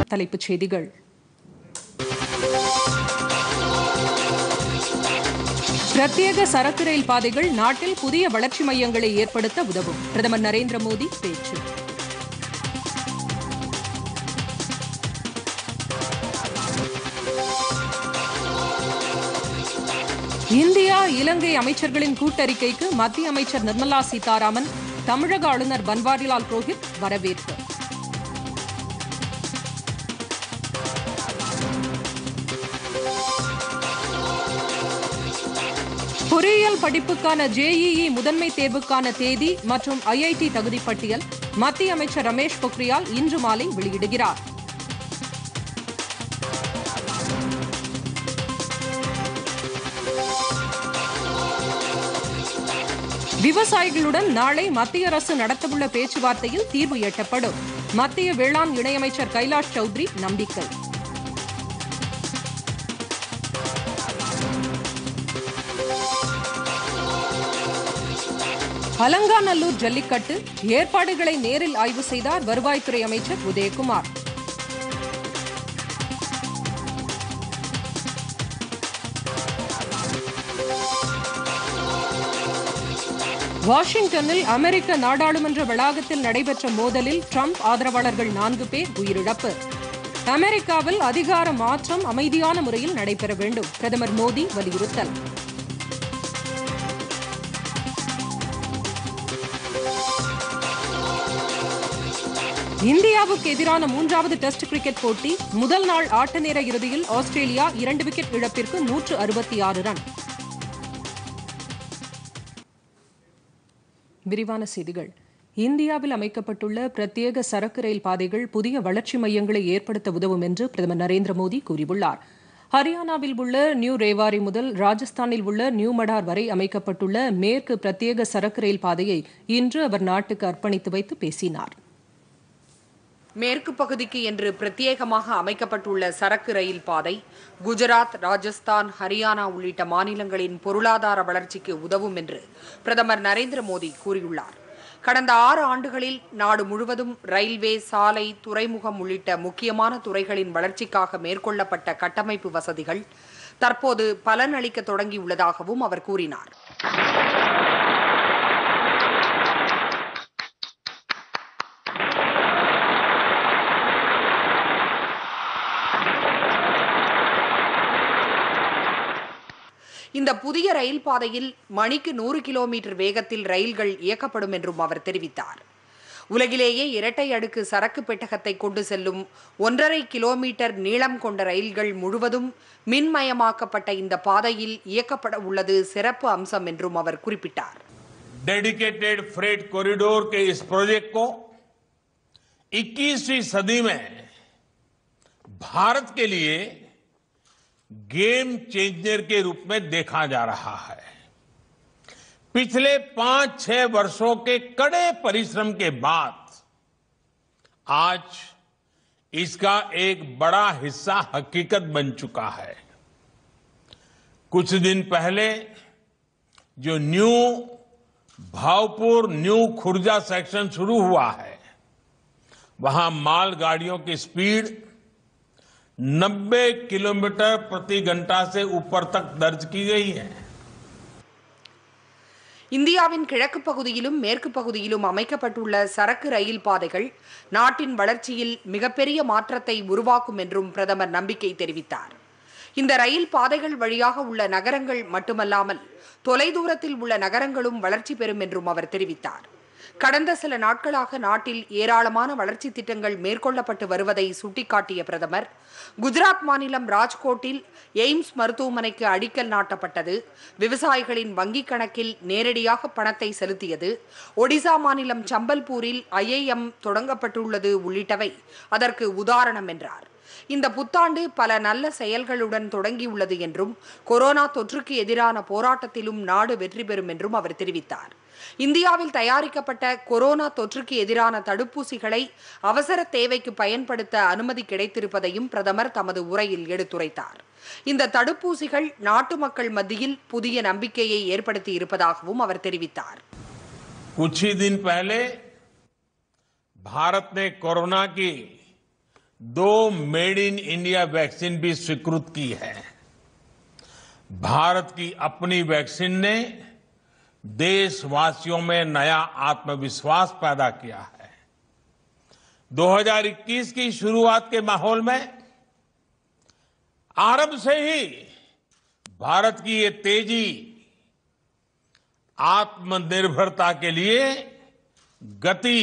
தலைப்புச் செய்திகள் பிரத்யேக சரக்கு ரயில் பாதைகள் நாட்டில் புதிய வளர்ச்சி மையங்களை ஏற்படுத்த உதவும் பிரதமர் நரேந்திர மோடி பேச்சு இந்தியா இலங்கை அமைச்சர்களின் கூட்டறிக்கைக்கு மத்திய அமைச்சர் நிர்மலா சீதாராமன் தமிழக ஆளுநர் பன்வாரிலால் புரோஹித் வரவேற்பு பொறியியல் படிப்புக்கான ஜேஇஇ முதன்மை தேர்வுக்கான தேதி மற்றும் ஐஐடி தகுதி பட்டியல் மத்திய அமைச்சர் ரமேஷ் பொக்ரியால் இன்று மாலை வெளியிடுகிறார் விவசாயிகளுடன் நாளை மத்திய அரசு நடத்தவுள்ள பேச்சுவார்த்தையில் தீர்வு எட்டப்படும் மத்திய வேளாண் இணையமைச்சர் கைலாஷ் சௌத்ரி நம்பிக்கை அலங்காநல்லூர் ஜல்லிக்கட்டு ஏற்பாடுகளை நேரில் ஆய்வு செய்தார் வருவாய்த்துறை அமைச்சர் உதயகுமார் வாஷிங்டனில் அமெரிக்க நாடாளுமன்ற வளாகத்தில் நடைபெற்ற மோதலில் ட்ரம்ப் ஆதரவாளர்கள் நான்கு பேர் உயிரிழப்பு அமெரிக்காவில் அதிகார மாற்றம் அமைதியான முறையில் நடைபெற வேண்டும் பிரதமர் மோடி வலியுறுத்தல் இந்தியாவுக்கு எதிரான மூன்றாவது டெஸ்ட் கிரிக்கெட் போட்டி முதல் நாள் ஆட்ட நேர இறுதியில் ஆஸ்திரேலியா இரண்டு விக்கெட் இழப்பிற்கு நூற்று அறுபத்தி ஆறு ரன் விரிவான செய்திகள் இந்தியாவில் அமைக்கப்பட்டுள்ள பிரத்யேக சரக்கு ரயில் பாதைகள் புதிய வளர்ச்சி மையங்களை ஏற்படுத்த உதவும் என்று பிரதமர் நரேந்திர மோடி கூறியுள்ளார் ஹரியானாவில் உள்ள நியூ ரேவாரி முதல் ராஜஸ்தானில் உள்ள நியூ மடார் வரை அமைக்கப்பட்டுள்ள மேற்கு பிரத்யேக சரக்கு ரயில் பாதையை இன்று அவர் நாட்டுக்கு அர்ப்பணித்து வைத்து பேசினார் மேற்கு பகுதிக்கு என்று பிரத்யேகமாக அமைக்கப்பட்டுள்ள சரக்கு ரயில் பாதை குஜராத் ராஜஸ்தான் ஹரியானா உள்ளிட்ட மாநிலங்களின் பொருளாதார வளர்ச்சிக்கு உதவும் என்று பிரதமர் நரேந்திர மோடி கூறியுள்ளார் கடந்த ஆறு ஆண்டுகளில் நாடு முழுவதும் ரயில்வே சாலை துறைமுகம் உள்ளிட்ட முக்கியமான துறைகளின் வளர்ச்சிக்காக மேற்கொள்ளப்பட்ட கட்டமைப்பு வசதிகள் தற்போது பலனளிக்க தொடங்கியுள்ளதாகவும் அவர் கூறினார் இந்த புதிய ரயில் பாதையில் மணிக்கு நூறு கிலோமீட்டர் வேகத்தில் ரயில்கள் இயக்கப்படும் என்றும் அவர் தெரிவித்தார் உலகிலேயே இரட்டை அடுக்கு சரக்கு பெட்டகத்தை கொண்டு செல்லும் ஒன்றரை கிலோமீட்டர் நீளம் கொண்ட ரயில்கள் முழுவதும் மின்மயமாக்கப்பட்ட இந்த பாதையில் இயக்கப்பட உள்ளது சிறப்பு அம்சம் என்றும் அவர் குறிப்பிட்டார் डेडिकेटेड फ्रेट कॉरिडोर के इस प्रोजेक्ट को 21वीं सदी में भारत के लिए गेम चेंजर के रूप में देखा जा रहा है पिछले पांच छह वर्षों के कड़े परिश्रम के बाद आज इसका एक बड़ा हिस्सा हकीकत बन चुका है कुछ दिन पहले जो new Bhaupur new Khurja section शुरू हुआ है वहां मालगाड़ियों की स्पीड 90 किलोमीटर प्रति घंटा से ऊपर तक दर्ज की गई है இந்தியாவின் கிழக்கு பகுதியிலும் மேற்கு பகுதியிலும் அமைக்கப்பட்டுள்ள சரக்கு ரயில் பாதைகள் நாட்டின் வளர்ச்சியில் மிகப்பெரிய மாற்றத்தை உருவாக்கும் என்றும் பிரதமர் நம்பிக்கை தெரிவித்தார் இந்த ரயில் பாதைகள் வழியாக உள்ள நகரங்கள் மட்டுமல்லாமல் தொலைதூரத்தில் உள்ள நகரங்களும் வளர்ச்சி பெறும் என்றும் அவர் தெரிவித்தார் கடந்த சில நாட்களாக நாட்டில் ஏராளமான வளர்ச்சி திட்டங்கள் மேற்கொள்ளப்பட்டு வருவதை சுட்டிக்காட்டிய பிரதமர் குஜராத் மாநிலம் ராஜ்கோட்டில் எய்ம்ஸ் மருத்துவமனைக்கு அடிக்கல் நாட்டப்பட்டது விவசாயிகளின் வங்கிக் கணக்கில் நேரடியாக பணத்தை செலுத்தியது ஒடிசா மாநிலம் சம்பல்பூரில் ஐஐஎம் தொடங்கப்பட்டுள்ளது உள்ளிட்டவை அதற்கு உதாரணம் என்றார் இந்த புத்தாண்டு பல நல்ல செயல்களுடன் தொடங்கியுள்ளது என்றும் கொரோனா தொற்றுக்கு எதிரான போராட்டத்திலும் நாடு வெற்றி பெறும் என்றும் அவர் தெரிவித்தார் இந்தியாவில் தயாரிக்கப்பட்ட கொரோனா தொற்றுக்கு எதிரான தடுப்பூசிகளை அவசர தேவைக்கு பயன்படுத்த அனுமதி கிடைத்திருப்பதையும் பிரதமர் தமது உரையில் எடுத்துரைத்தார் இந்த தடுப்பூசிகள் நாட்டு மக்கள் மத்தியில் புதிய நம்பிக்கையை ஏற்படுத்தி இருப்பதாகவும் அவர் தெரிவித்தார் कुछ ही दिन पहले भारत ने कोरोना की दो मेड इन इंडिया वैक्सीन भी स्वीकृत की है भारत की अपनी वैक्सीन ने देशवासियों में नया आत्मविश्वास पैदा किया है 2021 की शुरुआत के माहौल में आरंभ से ही भारत की ये तेजी आत्मनिर्भरता के लिए गति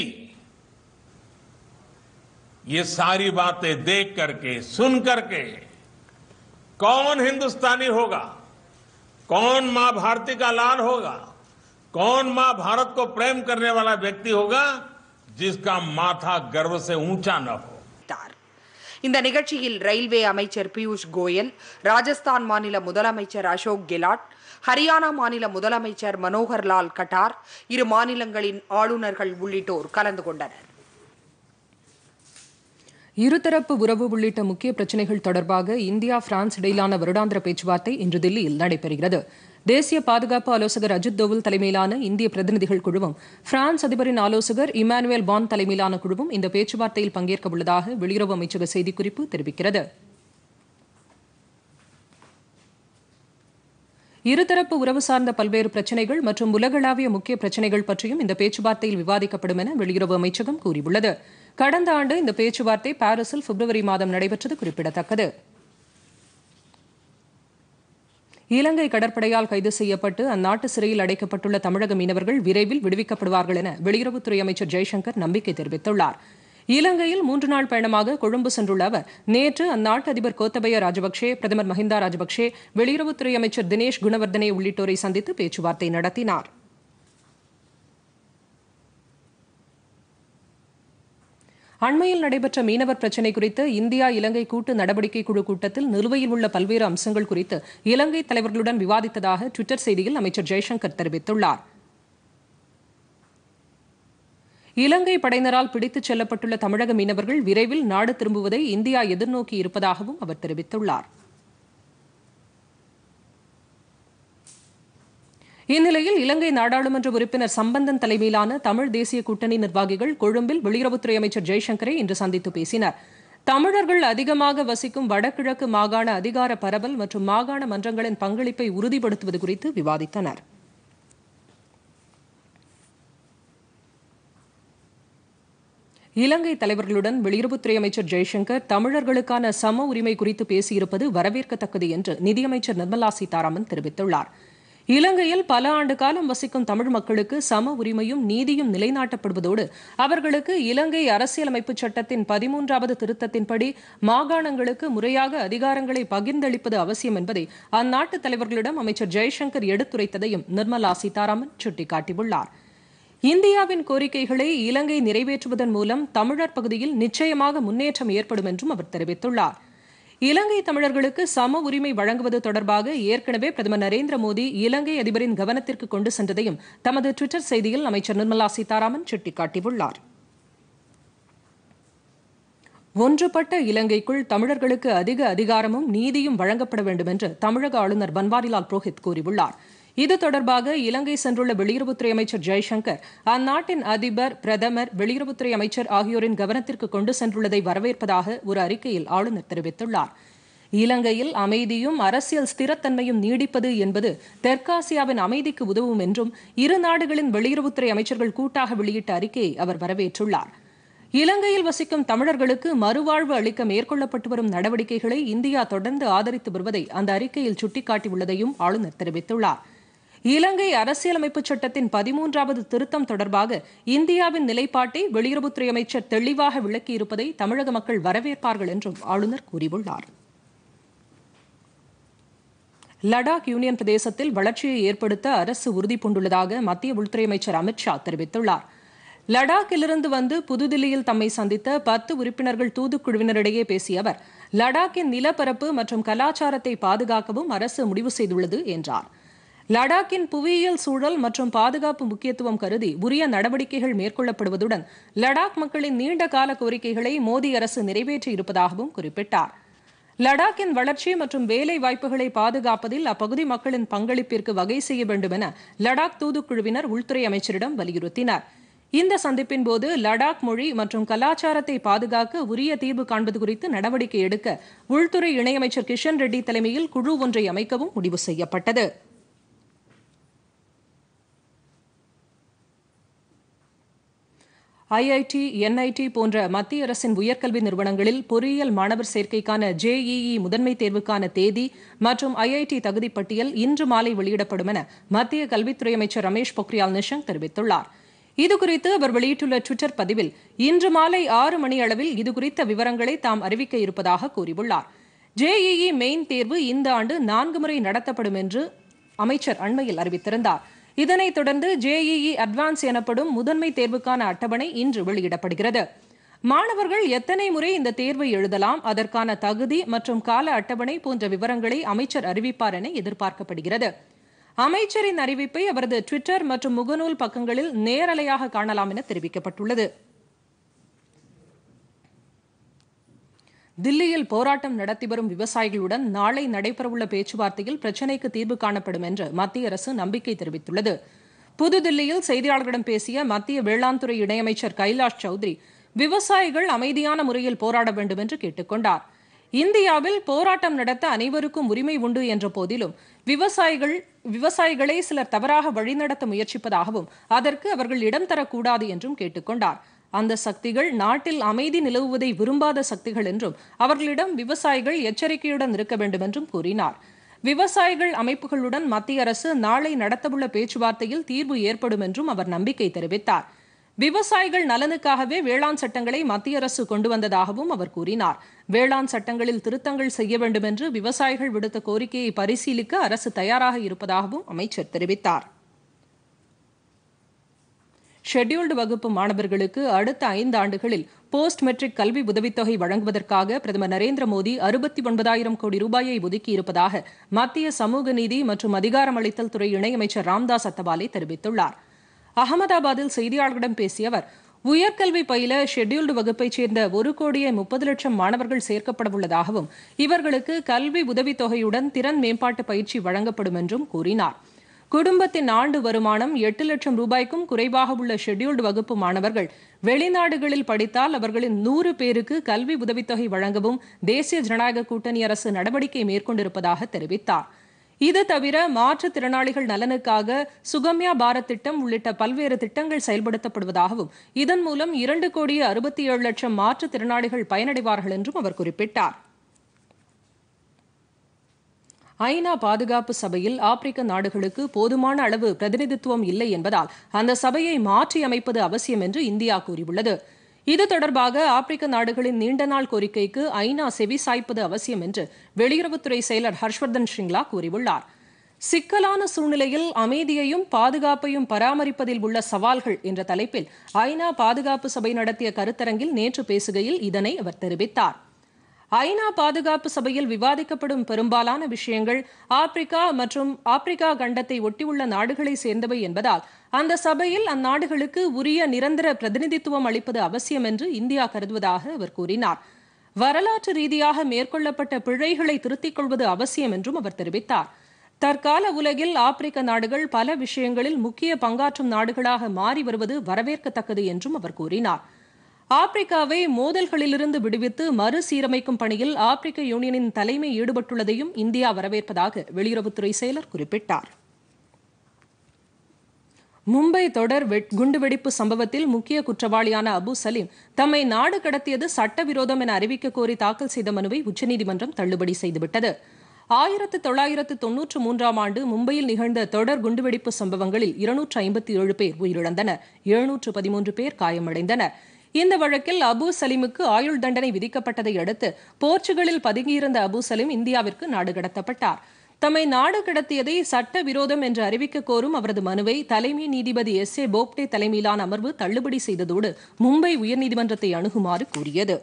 ये सारी बातें देख करके सुन करके कौन हिंदुस्तानी होगा कौन मां भारती का लाल होगा कौन मां भारत को प्रेम करने वाला व्यक्ति होगा जिसका माथा गर्व से ऊंचा न हो தெரிவித்தார் இந்த நிகழ்ச்சியில் ரயில்வே அமைச்சர் பியூஷ் கோயல் ராஜஸ்தான் மாநில முதலமைச்சர் அசோக் கெலாட் ஹரியானா மாநில முதலமைச்சர் மனோகர் லால் கட்டார் இரு மாநிலங்களின் ஆளுநர்கள் உள்ளிட்டோர் கலந்து கொண்டனர் இருதரப்பு உறவு உள்ளிட்ட முக்கிய பிரச்சினைகள் தொடர்பாக இந்தியா பிரான்ஸ் இடையிலான வருடாந்திர பேச்சுவார்த்தை இன்று தில்லியில் நடைபெறுகிறது தேசிய பாதுகாப்பு ஆலோசகர் அஜித் தோவல் தலைமையிலான இந்திய பிரதிநிதிகள் குழுவும் பிரான்ஸ் அதிபரின் ஆலோசகர் இமானுவேல் பான் தலைமையிலான குழுவும் இந்த பேச்சுவார்த்தையில் பங்கேற்க உள்ளதாக வெளியுறவு அமைச்சக செய்திக்குறிப்பு தெரிவிக்கிறது இருதரப்பு உறவு சார்ந்த பல்வேறு பிரச்சினைகள் மற்றும் உலகளாவிய முக்கிய பிரச்சினைகள் பற்றியும் இந்த பேச்சுவார்த்தையில் விவாதிக்கப்படும் என வெளியுறவு அமைச்சகம் கூறியுள்ளது கடந்த ஆண்டு இந்த பேச்சுவார்த்தை பாரிஸில் பிப்ரவரி மாதம் நடைபெற்றது குறிப்பிடத்தக்கது இலங்கை கடற்படையால் கைது செய்யப்பட்டு அந்நாட்டு சிறையில் அடைக்கப்பட்டுள்ள தமிழக மீனவர்கள் விரைவில் விடுவிக்கப்படுவார்கள் என வெளியுறவுத்துறை அமைச்சர் ஜெய்சங்கர் நம்பிக்கை தெரிவித்துள்ளார் இலங்கையில் மூன்று நாள் பயணமாக கொழும்பு சென்றுள்ள அவர் நேற்று அந்நாட்டு அதிபர் கோத்தபய ராஜபக்சே பிரதமர் மஹிந்தா ராஜபக்சே வெளியுறவுத்துறை அமைச்சர் தினேஷ் குணவர்தனே உள்ளிட்டோரை சந்தித்து பேச்சுவார்த்தை நடத்தினார் அண்மையில் நடைபெற்ற மீனவர் பிரச்சினை குறித்து இந்தியா இலங்கை கூட்டு நடவடிக்கை குழு கூட்டத்தில் நிலுவையில் உள்ள பல்வேறு அம்சங்கள் குறித்து இலங்கை தலைவர்களுடன் விவாதித்ததாக டுவிட்டர் செய்தியில் அமைச்சர் ஜெய்சங்கர் தெரிவித்துள்ளார் இலங்கை படையினரால் பிடித்துச் செல்லப்பட்டுள்ள தமிழக மீனவர்கள் விரைவில் நாடு திரும்புவதை இந்தியா எதிர்நோக்கி இருப்பதாகவும் அவர் தெரிவித்துள்ளார் இந்நிலையில் இலங்கை நாடாளுமன்ற உறுப்பினர் சம்பந்தன் தலைமையிலான தமிழ் தேசிய கூட்டணி நிர்வாகிகள் கொழும்பில் வெளியுறவுத்துறை அமைச்சர் ஜெய்சங்கரை இன்று சந்தித்து பேசினர் தமிழர்கள் அதிகமாக வசிக்கும் வடகிழக்கு மாகாண அதிகார பரவல் மற்றும் மாகாண மன்றங்களின் பங்களிப்பை உறுதிப்படுத்துவது குறித்து விவாதித்தனர் இலங்கை தலைவர்களுடன் வெளியுறவுத்துறை அமைச்சர் ஜெய்சங்கர் தமிழர்களுக்கான சம உரிமை குறித்து பேசியிருப்பது வரவேற்கத்தக்கது என்று நிதியமைச்சர் நிர்மலா சீதாராமன் தெரிவித்துள்ளார் இலங்கையில் பல ஆண்டு காலம் வசிக்கும் தமிழ் மக்களுக்கு சம உரிமையும் நீதியும் நிலைநாட்டப்படுவதோடு அவர்களுக்கு இலங்கை அரசியலமைப்பு சட்டத்தின் பதிமூன்றாவது திருத்தத்தின்படி மாகாணங்களுக்கு முறையாக அதிகாரங்களை பகிர்ந்தளிப்பது அவசியம் என்பதை அந்நாட்டு தலைவர்களிடம் அமைச்சர் ஜெய்சங்கர் எடுத்துரைத்ததையும் நிர்மலா சீதாராமன் சுட்டிக்காட்டியுள்ளார் இந்தியாவின் கோரிக்கைகளை இலங்கை நிறைவேற்றுவதன் மூலம் தமிழர் பகுதியில் நிச்சயமாக முன்னேற்றம் ஏற்படும் என்றும் அவர் தெரிவித்துள்ளார் இலங்கை தமிழர்களுக்கு சம உரிமை வழங்குவது தொடர்பாக ஏற்கனவே பிரதமர் நரேந்திர மோடி இலங்கை அதிபரின் கவனத்திற்கு கொண்டு சென்றதையும் தமது டுவிட்டர் செய்தியில் அமைச்சர் நிர்மலா சீதாராமன் சுட்டிக்காட்டியுள்ளார் ஒன்றுபட்ட இலங்கைக்குள் தமிழர்களுக்கு அதிக அதிகாரமும் நீதியும் வழங்கப்பட வேண்டும் என்று தமிழக ஆளுநர் பன்வாரிலால் புரோஹித் கூறியுள்ளார் இது தொடர்பாக இலங்கை சென்றுள்ள வெளியுறவுத்துறை அமைச்சர் ஜெய்சங்கர் அந்நாட்டின் அதிபர் பிரதமர் வெளியுறவுத்துறை அமைச்சர் ஆகியோரின் கவனத்திற்கு கொண்டு சென்றுள்ளதை வரவேற்பதாக ஒரு அறிக்கையில் ஆளுநர் தெரிவித்துள்ளார் இலங்கையில் அமைதியும் அரசியல் ஸ்திரத்தன்மையும் நீடிப்பது என்பது தெற்காசியாவின் அமைதிக்கு உதவும் என்றும் இரு நாடுகளின் வெளியுறவுத்துறை அமைச்சர்கள் கூட்டாக வெளியிட்ட அறிக்கையை அவர் வரவேற்றுள்ளார் இலங்கையில் வசிக்கும் தமிழர்களுக்கு மறுவாழ்வு அளிக்க மேற்கொள்ளப்பட்டு வரும் நடவடிக்கைகளை இந்தியா தொடர்ந்து ஆதரித்து வருவதை அந்த அறிக்கையில் சுட்டிக்காட்டியுள்ளதையும் ஆளுநர் தெரிவித்துள்ளார் இலங்கை அரசியலமைப்பு சட்டத்தின் பதிமூன்றாவது திருத்தம் தொடர்பாக இந்தியாவின் நிலைப்பாட்டை வெளியுறவுத்துறை அமைச்சர் தெளிவாக விளக்கியிருப்பதை தமிழக மக்கள் வரவேற்பார்கள் என்றும் ஆளுநர் கூறியுள்ளார் லடாக் யூனியன் பிரதேசத்தில் வளர்ச்சியை ஏற்படுத்த அரசு உறுதி பூண்டுள்ளதாக மத்திய உள்துறை அமைச்சர் அமித்ஷா தெரிவித்துள்ளார் லடாக்கிலிருந்து வந்து புதுதில்லியில் தம்மை சந்தித்த பத்து உறுப்பினர்கள் தூதுக்குழுவினரிடையே பேசிய அவர் லடாக்கின் நிலப்பரப்பு மற்றும் கலாச்சாரத்தை பாதுகாக்கவும் அரசு முடிவு செய்துள்ளது என்றார் லடாக்கின் புவியியல் சூழல் மற்றும் பாதுகாப்பு முக்கியத்துவம் கருதி உரிய நடவடிக்கைகள் மேற்கொள்ளப்படுவதுடன் லடாக் மக்களின் நீண்ட கால கோரிக்கைகளை மோடி அரசு நிறைவேற்றி இருப்பதாகவும் குறிப்பிட்டார் லடாக்கின் வளர்ச்சி மற்றும் வேலை வாய்ப்புகளை பாதுகாப்பதில் அப்பகுதி மக்களின் பங்களிப்பிற்கு வகை செய்ய வேண்டும் என லடாக் தூதுக்குழுவினர் உள்துறை அமைச்சரிடம் வலியுறுத்தினர் இந்த சந்திப்பின் போது லடாக் மொழி மற்றும் கலாச்சாரத்தை பாதுகாக்க உரிய தீர்வு காண்பது குறித்து நடவடிக்கை எடுக்க உள்துறை இணையமைச்சர் கிஷன் ரெட்டி தலைமையில் குழு ஒன்றை அமைக்கவும் முடிவு செய்யப்பட்டது ஐஐடி என்ஐடி போன்ற மத்திய அரசின் உயர்கல்வி நிறுவனங்களில் பொறியியல் மாணவர் சேர்க்கைக்கான ஜேஇஇ முதன்மை தேர்வுக்கான தேதி மற்றும் ஐஐடி தகுதி பட்டியல் இன்று மாலை வெளியிடப்படும் என மத்திய கல்வித்துறை அமைச்சர் ரமேஷ் பொக்ரியால் நிஷங்க் தெரிவித்துள்ளார் இதுகுறித்து அவர் வெளியிட்டுள்ள டுவிட்டர் பதிவில் இன்று மாலை ஆறு மணி அளவில் இதுகுறித்த விவரங்களை தாம் அறிவிக்க இருப்பதாக கூறியுள்ளார் ஜேஇஇ மெயின் தேர்வு இந்த ஆண்டு நான்கு முறை நடத்தப்படும் என்று அமைச்சர் அண்மையில் அறிவித்திருந்தார் இதனைத் தொடர்ந்து ஜேஇஇ அட்வான்ஸ் எனப்படும் முதன்மை தேர்வுக்கான அட்டவணை இன்று வெளியிடப்படுகிறது மாணவர்கள் எத்தனை முறை இந்த தேர்வை எழுதலாம் அதற்கான தகுதி மற்றும் கால அட்டவணை போன்ற விவரங்களை அமைச்சர் அறிவிப்பார் என எதிர்பார்க்கப்படுகிறது அமைச்சரின் அறிவிப்பை அவரது டுவிட்டர் மற்றும் முகநூல் பக்கங்களில் நேரலையாக காணலாம் என தெரிவிக்கப்பட்டுள்ளது தில்லியில் போராட்டம் நடத்தி வரும் விவசாயிகளுடன் நாளை நடைபெறவுள்ள பேச்சுவார்த்தையில் பிரச்சினைக்கு தீர்வு காணப்படும் என்று மத்திய அரசு நம்பிக்கை தெரிவித்துள்ளது புதுதில்லியில் செய்தியாளர்களிடம் பேசிய மத்திய வேளாண் துறை இணையமைச்சர் கைலாஷ் சௌத்ரி விவசாயிகள் அமைதியான முறையில் போராட வேண்டும் என்று கேட்டுக்கொண்டார் இந்தியாவில் போராட்டம் நடத்த அனைவருக்கும் உரிமை உண்டு என்ற போதிலும் விவசாயிகள் விவசாயிகளை சிலர் தவறாக வழிநடத்த முயற்சிப்பதாகவும் அதற்கு அவர்கள் இடம் தரக்கூடாது என்றும் கேட்டுக்கொண்டார் அந்த சக்திகள் நாட்டில் அமைதி நிலவுவதை விரும்பாத சக்திகள் என்றும் அவர்களிடம் விவசாயிகள் எச்சரிக்கையுடன் இருக்க வேண்டும் என்றும் கூறினார் விவசாயிகள் அமைப்புகளுடன் மத்திய அரசு நாளை நடத்தவுள்ள பேச்சுவார்த்தையில் தீர்வு ஏற்படும் என்றும் அவர் நம்பிக்கை தெரிவித்தார் விவசாயிகள் நலனுக்காகவே வேளாண் சட்டங்களை மத்திய அரசு கொண்டு வந்ததாகவும் அவர் கூறினார் வேளாண் சட்டங்களில் திருத்தங்கள் செய்ய வேண்டும் என்று விவசாயிகள் விடுத்த கோரிக்கையை பரிசீலிக்க அரசு தயாராக இருப்பதாகவும் அமைச்சர் தெரிவித்தார் ஷெட்யூல்டு வகுப்பு மாணவர்களுக்கு அடுத்த ஐந்து ஆண்டுகளில் போஸ்ட் மெட்ரிக் கல்வி உதவித்தொகை வழங்குவதற்காக பிரதமர் நரேந்திர மோடி அறுபத்தி ஒன்பதாயிரம் கோடி ரூபாயை ஒதுக்கியிருப்பதாக மத்திய சமூக நீதி மற்றும் அதிகாரமளித்தல் துறை இணையமைச்சர் ராம்தாஸ் அத்தவாலே தெரிவித்துள்ளார் அகமதாபாத்தில் செய்தியாளர்களிடம் பேசிய அவர் உயர்கல்வி பயில ஷெட்யூல்டு வகுப்பைச் சேர்ந்த ஒரு கோடியே முப்பது லட்சம் மாணவர்கள் சேர்க்கப்பட உள்ளதாகவும் இவர்களுக்கு கல்வி உதவித்தொகையுடன் திறன் மேம்பாட்டு பயிற்சி வழங்கப்படும் என்றும் கூறினார் குடும்பத்தின் ஆண்டு வருமானம் எட்டு லட்சம் ரூபாய்க்கும் குறைவாக உள்ள ஷெட்யூல்டு வகுப்பு மாணவர்கள் வெளிநாடுகளில் படித்தால் அவர்களின் நூறு பேருக்கு கல்வி உதவித்தொகை வழங்கவும் தேசிய ஜனநாயக கூட்டணி அரசு நடவடிக்கை மேற்கொண்டிருப்பதாக தெரிவித்தார் இது தவிர மாற்றுத்திறனாளிகள் நலனுக்காக சுகம்யா பாரத் திட்டம் உள்ளிட்ட பல்வேறு திட்டங்கள் செயல்படுத்தப்படுவதாகவும் இதன் மூலம் இரண்டு கோடியே அறுபத்தி ஏழு லட்சம் மாற்றுத்திறனாளிகள் பயனடைவார்கள் என்றும் அவர் குறிப்பிட்டார் ஐநா பாதுகாப்பு சபையில் ஆப்பிரிக்க நாடுகளுக்கு போதுமான அளவு பிரதிநிதித்துவம் இல்லை என்பதால் அந்த சபையை மாற்றி அமைப்பது அவசியம் என்று இந்தியா கூறியுள்ளது இது தொடர்பாக ஆப்பிரிக்க நாடுகளின் நீண்ட நாள் கோரிக்கைக்கு ஐநா செவி சாய்ப்பது அவசியம் என்று வெளியுறவுத்துறை செயலர் ஹர்ஷ்வர்தன் ஸ்ரிங்லா கூறியுள்ளார் சிக்கலான சூழ்நிலையில் அமைதியையும் பாதுகாப்பையும் பராமரிப்பதில் உள்ள சவால்கள் என்ற தலைப்பில் ஐநா பாதுகாப்பு சபை நடத்திய கருத்தரங்கில் நேற்று பேசுகையில் இதனை அவர் தெரிவித்தார் ஐநா பாதுகாப்பு சபையில் விவாதிக்கப்படும் பெரும்பாலான விஷயங்கள் ஆப்பிரிக்கா மற்றும் ஆப்பிரிக்கா கண்டத்தை ஒட்டியுள்ள நாடுகளை சேர்ந்தவை என்பதால் அந்த சபையில் அந்நாடுகளுக்கு உரிய நிரந்தர பிரதிநிதித்துவம் அளிப்பது அவசியம் என்று இந்தியா கருதுவதாக அவர் கூறினார் வரலாற்று ரீதியாக மேற்கொள்ளப்பட்ட பிழைகளை திருத்திக் கொள்வது அவசியம் என்றும் அவர் தெரிவித்தார் தற்கால உலகில் ஆப்பிரிக்க நாடுகள் பல விஷயங்களில் முக்கிய பங்காற்றும் நாடுகளாக மாறி வருவது வரவேற்கத்தக்கது என்றும் அவர் கூறினார் ஆப்பிரிக்காவை மோதல்களிலிருந்து விடுவித்து மறுசீரமைக்கும் பணியில் ஆப்பிரிக்க யூனியனின் தலைமை ஈடுபட்டுள்ளதையும் இந்தியா வரவேற்பதாக வெளியுறவுத்துறை செயலர் குறிப்பிட்டார் மும்பை தொடர் குண்டுவெடிப்பு சம்பவத்தில் முக்கிய குற்றவாளியான அபு சலீம் தம்மை நாடு கடத்தியது சட்டவிரோதம் என அறிவிக்க கோரி தாக்கல் செய்த மனுவை உச்சநீதிமன்றம் தள்ளுபடி செய்துவிட்டது ஆயிரத்து தொள்ளாயிரத்து தொன்னூற்று மூன்றாம் ஆண்டு மும்பையில் நிகழ்ந்த தொடர் குண்டுவெடிப்பு சம்பவங்களில் இருநூற்று ஐம்பத்தி ஏழு பேர் உயிரிழந்தனர் எழுநூற்று பதிமூன்று பேர் காயமடைந்தனர் இந்த வழக்கில் அபு சலீமுக்கு ஆயுள் தண்டனை விதிக்கப்பட்டதை அடுத்து போர்ச்சுகலில் பதுங்கியிருந்த அபு சலீம் இந்தியாவிற்கு நாடு கடத்தப்பட்டார் தம்மை நாடு கடத்தியதை சட்ட விரோதம் என்று அறிவிக்க கோரும் அவரது மனுவை தலைமை நீதிபதி எஸ் ஏ போப்டே தலைமையிலான அமர்வு தள்ளுபடி செய்ததோடு மும்பை உயர்நீதிமன்றத்தை அணுகுமாறு கூறியது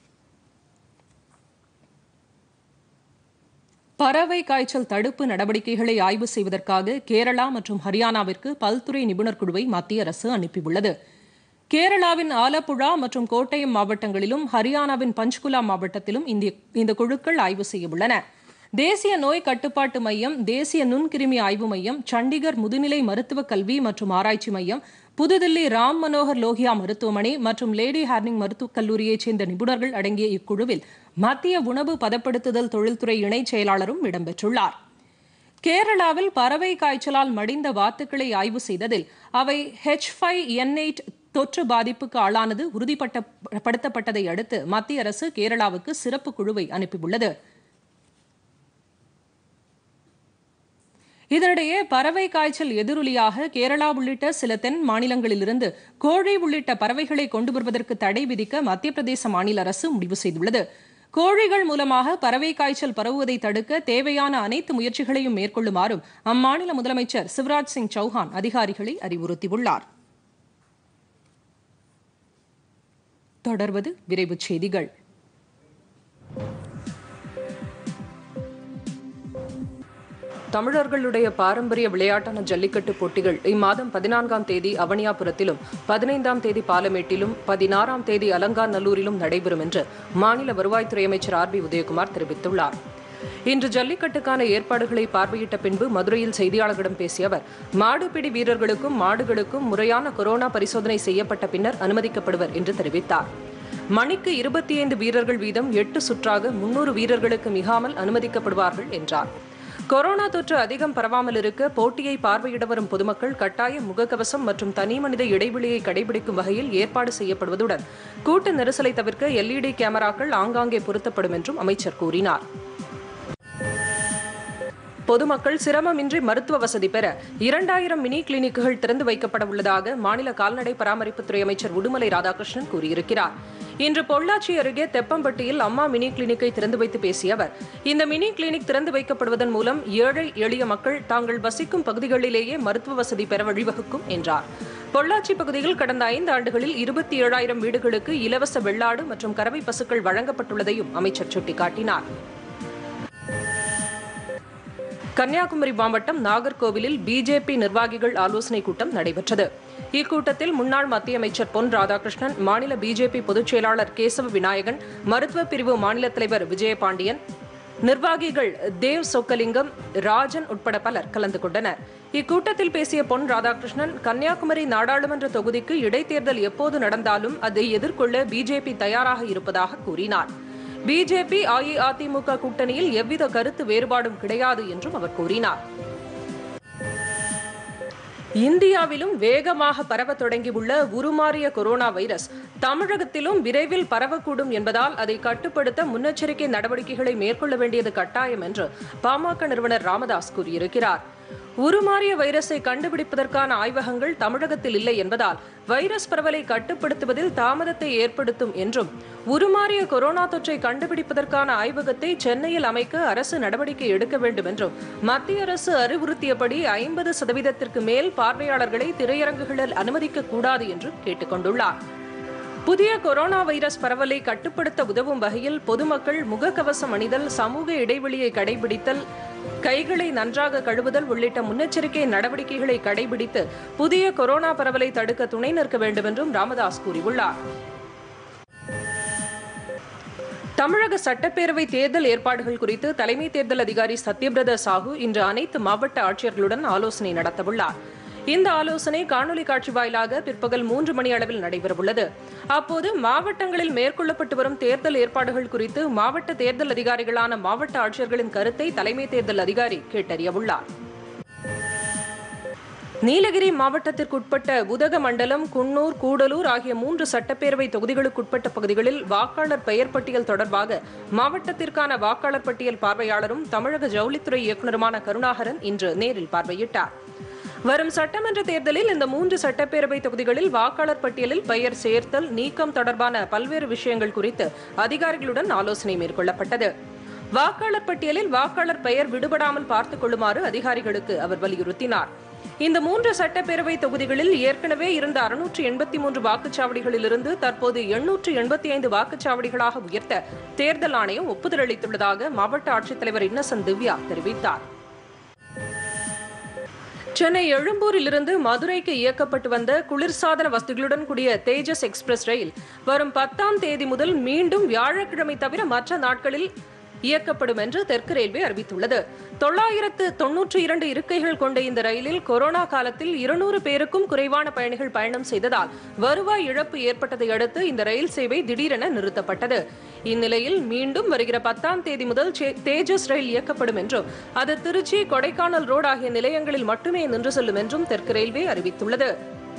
பறவை காய்ச்சல் தடுப்பு நடவடிக்கைகளை ஆய்வு செய்வதற்காக கேரளா மற்றும் ஹரியானாவிற்கு பல்துறை நிபுணர் குழுவை மத்திய அரசு அனுப்பியுள்ளது கேரளாவின் ஆலப்புழா மற்றும் கோட்டயம் மாவட்டங்களிலும் ஹரியானாவின் பஞ்ச்குலா மாவட்டத்திலும் இந்த குழுக்கள் ஆய்வு செய்ய உள்ளன தேசிய நோய் கட்டுப்பாட்டு மையம் தேசிய நுண்கிருமி ஆய்வு மையம் சண்டிகர் முதுநிலை மருத்துவக் கல்வி மற்றும் ஆராய்ச்சி மையம் புதுதில்லி ராம் மனோகர் லோகியா மருத்துவமனை மற்றும் லேடி ஹார்னிங் மருத்துவக் கல்லூரியைச் சேர்ந்த நிபுணர்கள் அடங்கிய இக்குழுவில் மத்திய உணவு பதப்படுத்துதல் தொழில்துறை இணைச் செயலாளரும் இடம்பெற்றுள்ளார் கேரளாவில் பறவை காய்ச்சலால் மடிந்த வாத்துக்களை ஆய்வு செய்ததில் அவை ஹெச் ஃபைவ் என் எயிட் தொற்று பாதிப்புக்கு ஆளானது உறுதிப்படுத்தப்பட்டதை அடுத்து மத்திய அரசு கேரளாவுக்கு சிறப்பு குழுவை அனுப்பியுள்ளது இதனிடையே பறவை காய்ச்சல் எதிரொலியாக கேரளா உள்ளிட்ட சில தென் மாநிலங்களிலிருந்து கோழி உள்ளிட்ட பறவைகளை கொண்டு வருவதற்கு தடை விதிக்க மத்திய பிரதேச மாநில அரசு முடிவு செய்துள்ளது கோழிகள் மூலமாக பறவை காய்ச்சல் பரவுவதை தடுக்க தேவையான அனைத்து முயற்சிகளையும் மேற்கொள்ளுமாறும் அம்மாநில முதலமைச்சர் சிவராஜ் சிங் சௌஹான் அதிகாரிகளை அறிவுறுத்தியுள்ளார் தொடர்வது விரைவுச் செய்திகள் தமிழர்களுடைய பாரம்பரிய விளையாட்டான ஜல்லிக்கட்டு போட்டிகள் இம்மாதம் பதினான்காம் தேதி அவனியாபுரத்திலும் பதினைந்தாம் தேதி பாலமேட்டிலும் பதினாறாம் தேதி அலங்காநல்லூரிலும் நடைபெறும் என்று மாநில வருவாய்த்துறை அமைச்சர் ஆர் பி உதயகுமார் தெரிவித்துள்ளார் இன்று ஜல்லிக்கட்டுக்கான ஏற்பாடுகளை பார்வையிட்ட பின்பு மதுரையில் செய்தியாளர்களிடம் பேசிய அவர் மாடுபிடி வீரர்களுக்கும் மாடுகளுக்கும் முறையான கொரோனா பரிசோதனை செய்யப்பட்ட பின்னர் அனுமதிக்கப்படுவர் என்று தெரிவித்தார் மணிக்கு இருபத்தி ஐந்து வீரர்கள் வீதம் எட்டு சுற்றாக முன்னூறு வீரர்களுக்கு மிகாமல் அனுமதிக்கப்படுவார்கள் என்றார் கொரோனா தொற்று அதிகம் பரவாமல் இருக்க போட்டியை பார்வையிட வரும் பொதுமக்கள் கட்டாய முகக்கவசம் மற்றும் தனிமனித இடைவெளியை கடைபிடிக்கும் வகையில் ஏற்பாடு செய்யப்படுவதுடன் கூட்ட நெரிசலை தவிர்க்க எல்இடி கேமராக்கள் ஆங்காங்கே பொருத்தப்படும் என்றும் அமைச்சர் கூறினார் பொதுமக்கள் சிரமமின்றி மருத்துவ வசதி பெற இரண்டாயிரம் மினி கிளினிக்குகள் திறந்து வைக்கப்பட உள்ளதாக மாநில கால்நடை பராமரிப்புத்துறை அமைச்சர் உடுமலை ராதாகிருஷ்ணன் கூறியிருக்கிறார் இன்று பொள்ளாச்சி அருகே தெப்பம்பட்டியில் அம்மா மினி கிளினிக்கை திறந்து வைத்து பேசிய அவர் இந்த மினி கிளினிக் திறந்து வைக்கப்படுவதன் மூலம் ஏழை எளிய மக்கள் தாங்கள் வசிக்கும் பகுதிகளிலேயே மருத்துவ வசதி பெற வழிவகுக்கும் என்றார் பொள்ளாச்சி பகுதியில் கடந்த ஐந்து ஆண்டுகளில் இருபத்தி ஏழாயிரம் வீடுகளுக்கு இலவச வெள்ளாடு மற்றும் கறவை பசுக்கள் வழங்கப்பட்டுள்ளதையும் அமைச்சர் சுட்டிக்காட்டினார் கன்னியாகுமரி மாவட்டம் நாகர்கோவிலில் பிஜேபி நிர்வாகிகள் ஆலோசனைக் கூட்டம் நடைபெற்றது இக்கூட்டத்தில் முன்னாள் மத்திய அமைச்சர் பொன் ராதாகிருஷ்ணன் மாநில பிஜேபி பொதுச் செயலாளர் கேசவ விநாயகன் மருத்துவ பிரிவு மாநில தலைவர் விஜயபாண்டியன் நிர்வாகிகள் தேவ் சொக்கலிங்கம் ராஜன் உட்பட பலர் கலந்து கொண்டனர் இக்கூட்டத்தில் பேசிய பொன் ராதாகிருஷ்ணன் கன்னியாகுமரி நாடாளுமன்ற தொகுதிக்கு இடைத்தேர்தல் எப்போது நடந்தாலும் அதை எதிர்கொள்ள பிஜேபி தயாராக இருப்பதாக கூறினார் பிஜேபி அஇஅதிமுக கூட்டணியில் எவ்வித கருத்து வேறுபாடும் கிடையாது என்றும் அவர் கூறினார் இந்தியாவிலும் வேகமாக பரவ தொடங்கியுள்ள உருமாறிய கொரோனா வைரஸ் தமிழகத்திலும் விரைவில் பரவக்கூடும் என்பதால் அதை கட்டுப்படுத்த முன்னெச்சரிக்கை நடவடிக்கைகளை மேற்கொள்ள வேண்டியது கட்டாயம் என்று பாமக நிறுவனர் ராமதாஸ் கூறியிருக்கிறார் உருமாறிய வைரஸை கண்டுபிடிப்பதற்கான ஆய்வகங்கள் தமிழகத்தில் இல்லை என்பதால் வைரஸ் பரவலை கட்டுப்படுத்துவதில் தாமதத்தை ஏற்படுத்தும் என்றும் உருமாறிய கொரோனா தொற்றை கண்டுபிடிப்பதற்கான ஆய்வகத்தை சென்னையில் அமைக்க அரசு நடவடிக்கை எடுக்க வேண்டும் என்றும் மத்திய அரசு அறிவுறுத்தியபடி ஐம்பது சதவீதத்திற்கு மேல் பார்வையாளர்களை திரையரங்குகளில் அனுமதிக்க கூடாது என்று கேட்டுக்கொண்டுள்ளார் புதிய கொரோனா வைரஸ் பரவலை கட்டுப்படுத்த உதவும் வகையில் பொதுமக்கள் முகக்கவசம் அணிதல் சமூக இடைவெளியை கடைபிடித்தல் கைகளை நன்றாக கழுவுதல் உள்ளிட்ட முன்னெச்சரிக்கை நடவடிக்கைகளை கடைபிடித்து புதிய கொரோனா பரவலை தடுக்க துணை நிற்க வேண்டும் என்றும் ராமதாஸ் கூறியுள்ளார் தமிழக சட்டப்பேரவை தேர்தல் ஏற்பாடுகள் குறித்து தலைமை தேர்தல் அதிகாரி சத்யபிரத சாஹூ இன்று அனைத்து மாவட்ட ஆட்சியர்களுடன் ஆலோசனை நடத்தவுள்ளார் இந்த ஆலோசனை காணொலி காட்சி வாயிலாக பிற்பகல் மூன்று மணி அளவில் நடைபெறவுள்ளது அப்போது மாவட்டங்களில் மேற்கொள்ளப்பட்டு வரும் தேர்தல் ஏற்பாடுகள் குறித்து மாவட்ட தேர்தல் அதிகாரிகளான மாவட்ட ஆட்சியர்களின் கருத்தை தலைமை தேர்தல் அதிகாரி கேட்டறியவுள்ளார் நீலகிரி மாவட்டத்திற்குட்பட்ட உதகமண்டலம் குன்னூர் கூடலூர் ஆகிய மூன்று சட்டப்பேரவை தொகுதிகளுக்குட்பட்ட பகுதிகளில் வாக்காளர் பெயர் பட்டியல் தொடர்பாக மாவட்டத்திற்கான வாக்காளர் பட்டியல் பார்வையாளரும் தமிழக ஜவுளித்துறை இயக்குநருமான கருணாகரன் இன்று நேரில் பார்வையிட்டார் வரும் சட்டமன்ற தேர்தலில் இந்த மூன்று சட்டப்பேரவை தொகுதிகளில் வாக்காளர் பட்டியலில் பெயர் சேர்த்தல் நீக்கம் தொடர்பான பல்வேறு விஷயங்கள் குறித்து அதிகாரிகளுடன் ஆலோசனை மேற்கொள்ளப்பட்டது வாக்காளர் பட்டியலில் வாக்காளர் பெயர் விடுபடாமல் பார்த்துக் கொள்ளுமாறு அதிகாரிகளுக்கு அவர் வலியுறுத்தினார் இந்த மூன்று சட்டப்பேரவை தொகுதிகளில் ஏற்கனவே இருந்த அறுநூற்று எண்பத்தி மூன்று வாக்குச்சாவடிகளிலிருந்து தற்போது எண்ணூற்று எண்பத்தி ஐந்து வாக்குச்சாவடிகளாக உயர்த்த தேர்தல் ஆணையம் ஒப்புதல் அளித்துள்ளதாக மாவட்ட ஆட்சித்தலைவர் இன்னசென்ட் திவ்யா தெரிவித்தார் சென்னை எழும்பூரிலிருந்து மதுரைக்கு இயக்கப்பட்டு வந்த குளிர்சாதன வசதிகளுடன் கூடிய தேஜஸ் எக்ஸ்பிரஸ் ரயில் வரும் பத்தாம் தேதி முதல் மீண்டும் வியாழக்கிழமை தவிர மற்ற நாட்களில் இயக்கப்படும் என்று தெற்கு ரயில்வே அறிவித்துள்ளது தொள்ளாயிரத்து தொன்னூற்றி இரண்டு இருக்கைகள் கொண்ட இந்த ரயிலில் கொரோனா காலத்தில் இருநூறு பேருக்கும் குறைவான பயணிகள் பயணம் செய்ததால் வருவாய் இழப்பு ஏற்பட்டதை அடுத்து இந்த ரயில் சேவை திடீரென நிறுத்தப்பட்டது இந்நிலையில் மீண்டும் வருகிற பத்தாம் தேதி முதல் சே- தேஜஸ் ரயில் இயக்கப்படும் என்றும் அது திருச்சி கொடைக்கானல் ரோடு ஆகிய நிலையங்களில் மட்டுமே நின்று செல்லும் என்றும் தெற்கு ரயில்வே அறிவித்துள்ளது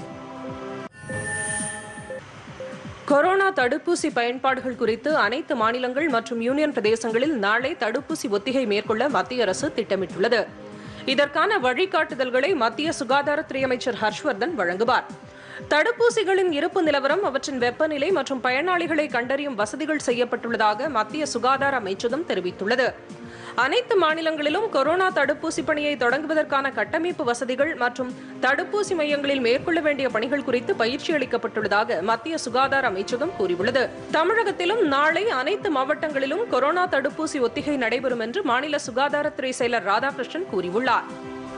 கொரோனா தடுப்பூசி பயன்பாடுகள் குறித்து அனைத்து மாநிலங்கள் மற்றும் யூனியன் பிரதேசங்களில் நாளை தடுப்பூசி ஒத்திகை மேற்கொள்ள மத்திய அரசு திட்டமிட்டுள்ளது இதற்கான வழிகாட்டுதல்களை மத்திய சுகாதாரத்துறை அமைச்சர் ஹர்ஷ்வர்தன் வழங்குவார் தடுப்பூசிகளின் இருப்பு நிலவரம் அவற்றின் வெப்பநிலை மற்றும் பயனாளிகளை கண்டறியும் வசதிகள் செய்யப்பட்டுள்ளதாக மத்திய சுகாதார அமைச்சகம் தெரிவித்துள்ளது அனைத்து மாநிலங்களிலும் கொரோனா தடுப்பூசி பணியை தொடங்குவதற்கான கட்டமைப்பு வசதிகள் மற்றும் தடுப்பூசி மையங்களில் மேற்கொள்ள வேண்டிய பணிகள் குறித்து பயிற்சி அளிக்கப்பட்டுள்ளதாக மத்திய சுகாதார அமைச்சகம் கூறியுள்ளது தமிழகத்திலும் நாளை அனைத்து மாவட்டங்களிலும் கொரோனா தடுப்பூசி ஒத்திகை நடைபெறும் என்று மாநில சுகாதாரத்துறை செயலர் ராதாகிருஷ்ணன் கூறியுள்ளார்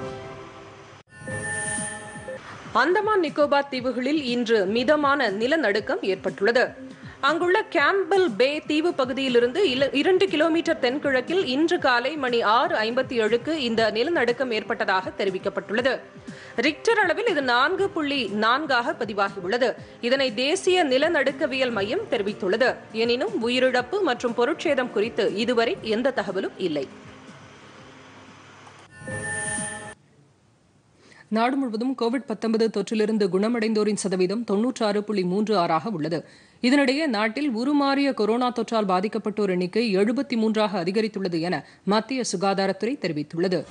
அந்தமான் நிக்கோபார் தீவுகளில் இன்று மிதமான நிலநடுக்கம் ஏற்பட்டுள்ளது அங்குள்ள கேம்பல் பே தீவு பகுதியிலிருந்து இல- இரண்டு கிலோமீட்டர் தென்கிழக்கில் இன்று காலை மணி ஆறு ஐம்பத்தி ஏழுக்கு இந்த நிலநடுக்கம் ஏற்பட்டதாக தெரிவிக்கப்பட்டுள்ளது ரிக்டர் அளவில் இது நான்கு புள்ளி நான்காக பதிவாகியுள்ளது இதனை தேசிய நிலநடுக்கவியல் மையம் தெரிவித்துள்ளது எனினும் உயிரிழப்பு மற்றும் பொருட்சேதம் குறித்து இதுவரை எந்த தகவலும் இல்லை நாடு முழுவதும் கோவிட் 19 தொற்றிலிருந்து குணமடைந்தோரின் சதவீதம் தொன்னூற்றாறு புள்ளி மூன்று ஆறாக உள்ளது இதனிடையே நாட்டில் உருமாறிய கொரோனா தொற்றால் பாதிக்கப்பட்டோர் எண்ணிக்கை எழுபத்தி மூன்றாக அதிகரித்துள்ளது என மத்திய சுகாதாரத்துறை தெரிவித்துள்ளது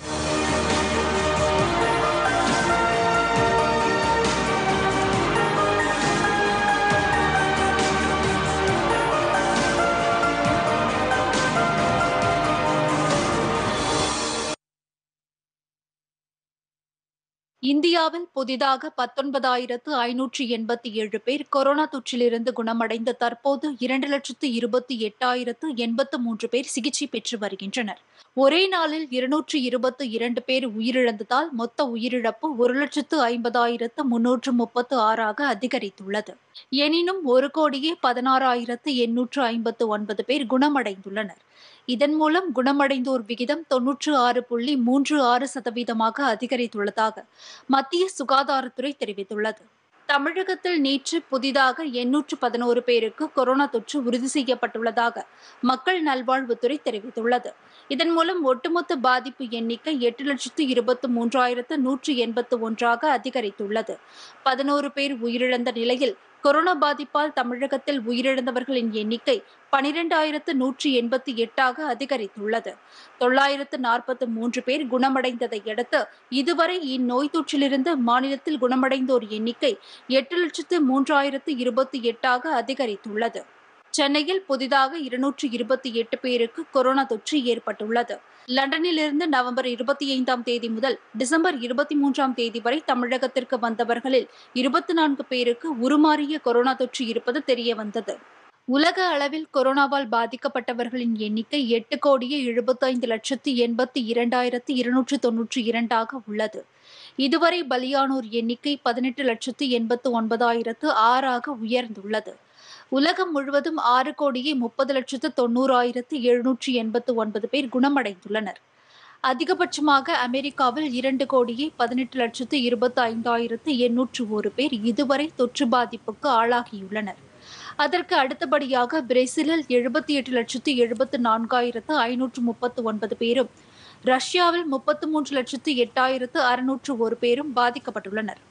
இந்தியாவில் புதிதாக பத்தொன்பதாயிரத்து ஐநூற்றி எண்பத்தி ஏழு பேர் கொரோனா தொற்றிலிருந்து குணமடைந்து தற்போது இரண்டு லட்சத்து இருபத்தி எட்டாயிரத்து எண்பத்து மூன்று பேர் சிகிச்சை பெற்று வருகின்றனர் ஒரே நாளில் இருநூற்று இருபத்து இரண்டு பேர் உயிரிழந்ததால் மொத்த உயிரிழப்பு ஒரு லட்சத்து ஐம்பதாயிரத்து முன்னூற்று முப்பத்து ஆறாக அதிகரித்துள்ளது எனினும் ஒரு கோடியே பதினாறாயிரத்து எண்ணூற்று ஐம்பத்து ஒன்பது பேர் குணமடைந்துள்ளனர் இதன் மூலம் குணமடைந்தோர் விகிதம் தொன்னூற்று ஆறு புள்ளி மூன்று ஆறு சதவீதமாக அதிகரித்துள்ளதாக மத்திய சுகாதாரத்துறை தெரிவித்துள்ளது தமிழகத்தில் நேற்று புதிதாக எண்ணூற்று பதினோரு பேருக்கு கொரோனா தொற்று உறுதி செய்யப்பட்டுள்ளதாக மக்கள் நல்வாழ்வுத்துறை தெரிவித்துள்ளது இதன் மூலம் ஒட்டுமொத்த பாதிப்பு எண்ணிக்கை எட்டு லட்சத்து இருபத்து மூன்றாயிரத்து நூற்று எண்பத்து ஒன்றாக அதிகரித்துள்ளது பதினோரு பேர் உயிரிழந்த நிலையில் கொரோனா பாதிப்பால் தமிழகத்தில் உயிரிழந்தவர்களின் எண்ணிக்கை பனிரெண்டாயிரத்து நூற்றி எண்பத்தி எட்டாக அதிகரித்துள்ளது தொள்ளாயிரத்து நாற்பத்து மூன்று பேர் குணமடைந்ததை அடுத்து இதுவரை இந்நோய் தொற்றிலிருந்து மாநிலத்தில் குணமடைந்தோர் எண்ணிக்கை எட்டு லட்சத்து மூன்றாயிரத்து இருபத்தி எட்டாக அதிகரித்துள்ளது சென்னையில் புதிதாக இருநூற்று இருபத்தி எட்டு பேருக்கு கொரோனா தொற்று ஏற்பட்டுள்ளது லண்டனிலிருந்து நவம்பர் இருபத்தி ஐந்தாம் தேதி முதல் டிசம்பர் இருபத்தி மூன்றாம் தேதி வரை தமிழகத்திற்கு வந்தவர்களில் இருபத்தி நான்கு பேருக்கு உருமாறிய கொரோனா தொற்று இருப்பது தெரிய வந்தது உலக அளவில் கொரோனாவால் பாதிக்கப்பட்டவர்களின் எண்ணிக்கை எட்டு கோடியே எழுபத்தைந்து லட்சத்து எண்பத்தி இரண்டாயிரத்து இருநூற்று தொன்னூற்றி இரண்டாக உள்ளது இதுவரை பலியானோர் எண்ணிக்கை பதினெட்டு லட்சத்து எண்பத்து ஒன்பதாயிரத்து ஆறாக உயர்ந்துள்ளது உலகம் முழுவதும் ஆறு கோடியே முப்பது லட்சத்து தொண்ணூறாயிரத்து எழுநூற்றி எண்பத்து ஒன்பது பேர் குணமடைந்துள்ளனர் அதிகபட்சமாக அமெரிக்காவில் இரண்டு கோடியே பதினெட்டு லட்சத்து இருபத்தி ஐந்தாயிரத்து எண்ணூற்று ஒரு பேர் இதுவரை தொற்று பாதிப்புக்கு ஆளாகியுள்ளனர் அதற்கு அடுத்தபடியாக பிரேசிலில் எழுபத்தி எட்டு லட்சத்து எழுபத்து நான்காயிரத்து ஐநூற்று முப்பத்து ஒன்பது பேரும் ரஷ்யாவில் முப்பத்து மூன்று லட்சத்து எட்டாயிரத்து அறுநூற்று ஒரு பேரும் பாதிக்கப்பட்டுள்ளனர்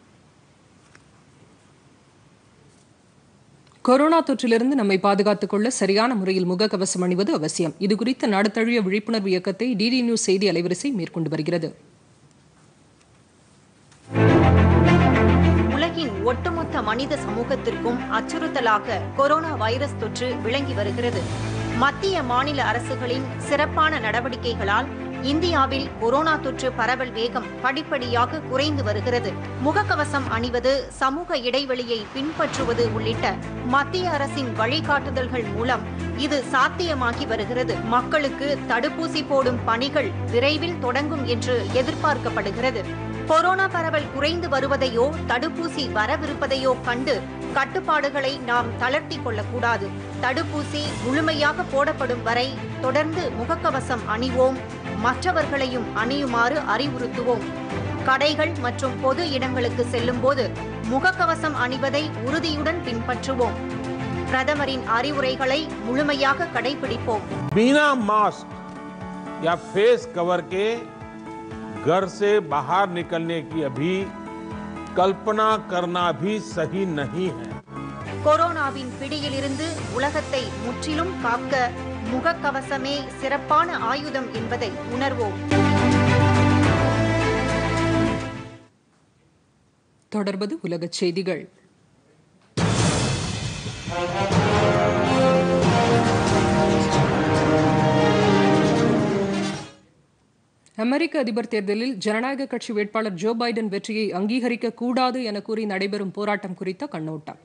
கொரோனா தொற்றிலிருந்து நம்மை பாதுகாத்துக் கொள்ள சரியான முறையில் முகக்கவசம் அணிவது அவசியம் இதுகுறித்த நாடு தழுவிய விழிப்புணர்வு இயக்கத்தை டிடி நியூஸ் செய்தி அலைவரிசை மேற்கொண்டு வருகிறது உலகின் ஒட்டுமொத்த மனித சமூகத்திற்கும் அச்சுறுத்தலாக கொரோனா வைரஸ் தொற்று விளங்கி வருகிறது மத்திய மாநில அரசுகளின் சிறப்பான நடவடிக்கைகளால் இந்தியாவில் கொரோனா தொற்று பரவல் வேகம் படிப்படியாக குறைந்து வருகிறது முகக்கவசம் அணிவது சமூக இடைவெளியை பின்பற்றுவது உள்ளிட்ட மத்திய அரசின் வழிகாட்டுதல்கள் மூலம் இது சாத்தியமாகி வருகிறது மக்களுக்கு தடுப்பூசி போடும் பணிகள் விரைவில் தொடங்கும் என்று எதிர்பார்க்கப்படுகிறது கொரோனா பரவல் குறைந்து வருவதையோ தடுப்பூசி வரவிருப்பதையோ கண்டு கட்டுப்பாடுகளை நாம் தளர்த்தி கொள்ளக்கூடாது தடுப்பூசி முழுமையாக போடப்படும் வரை தொடர்ந்து முகக்கவசம் அணிவோம் மற்றவர்களையும் அணியுமாறு அறிவுறுத்துவோம் கடைகள் மற்றும் பொது இடங்களுக்கு செல்லும்போது முகக்கவசம் அணிவதை உறுதியுடன் பின்பற்றுவோம் பிரதமரின் அறிவுரைகளை முழுமையாக கடைபிடிப்போம் बिना मास्क या फेस कवर के घर से बाहर निकलने की अभी कल्पना करना भी सही नहीं है கொரோனாவின் பிடியிலிருந்து உலகத்தை முற்றிலும் காக்க முகக்கவசமே சிறப்பான ஆயுதம் என்பதை உணர்வோம் தொடர்வது உலகச் செய்திகள் அமெரிக்க அதிபர் தேர்தலில் ஜனநாயக கட்சி வேட்பாளர் ஜோ பைடன் வெற்றியை அங்கீகரிக்க கூடாது என கூறி நடைபெறும் போராட்டம் குறித்த கண்ணோட்டம்